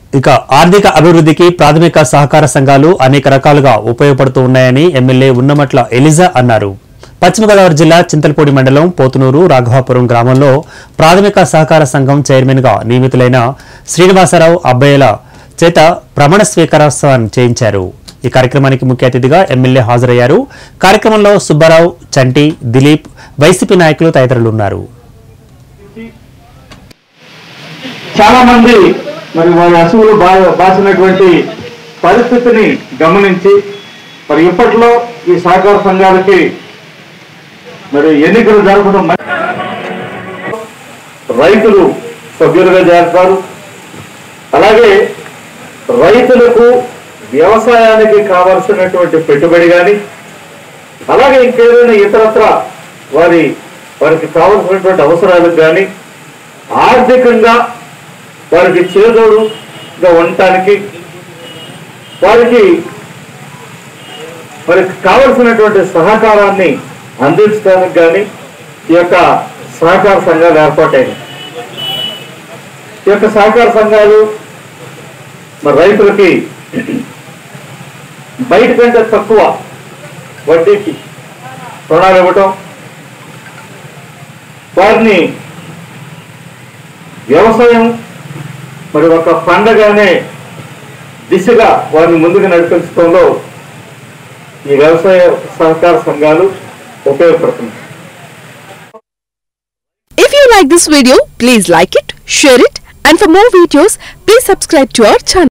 ఇక ఆర్థిక అభివృద్ధికి ప్రాథమిక సహకార సంఘాలు అనేక రకాలుగా ఉపయోగపడుతూ ఉన్నాయని ఎమ్మెల్యే ఉన్నమట్ల ఎలిజా అన్నారు పశ్చిమ గోదావరి జిల్లా చింతలపూడి మండలం పోతునూరు రాఘవాపురం గ్రామంలో ప్రాథమిక సహకార సంఘం చైర్మన్ గా నియమితులైన శ్రీనివాసరావు అబ్బయ్యల చేత ప్రమాణ స్వీకారోత్సవాన్ని చేయించారు ఈ కార్యక్రమానికి ముఖ్య అతిథిగా ఎమ్మెల్యే హాజరయ్యారు కార్యక్రమంలో సుబ్బారావు చంటి దిలీప్ వైసీపీ నాయకులు తదితరులు ఉన్నారు చాలా మంది మరి వారి అసువులు బా బాసినటువంటి పరిస్థితిని గమనించి మరి ఇప్పట్లో ఈ సహకార సంఘాలకి మరి ఎన్నికలు జరపడం మ- రైతులు సభ్యులుగా చేస్తారు అలాగే రైతులకు వ్యవసాయానికి కావలసినటువంటి పెట్టుబడి కానీ అలాగే ఇంకేదైనా ఇతరత్ర వారి వారికి కావలసినటువంటి అవసరాలకు కానీ ఆర్థికంగా వారికి చేదోడుగా ఉండటానికి వారికి వారికి కావలసినటువంటి సహకారాన్ని అందించడానికి కానీ ఈ యొక్క సహకార సంఘాలు ఏర్పాటైనవి ఈ యొక్క సహకార సంఘాలు మరి రైతులకి బయట కంటే తక్కువ వడ్డీకి రుణాలు ఇవ్వటం వారిని వ్యవసాయం మరి ఒక పండగానే దిశగా వారిని ముందుకు నడిపించడంలో ఈ వ్యవసాయ సహకార సంఘాలు ఉపయోగపడుతున్నాయి If you like this video, please like it, share it, and for more videos, please subscribe to our channel.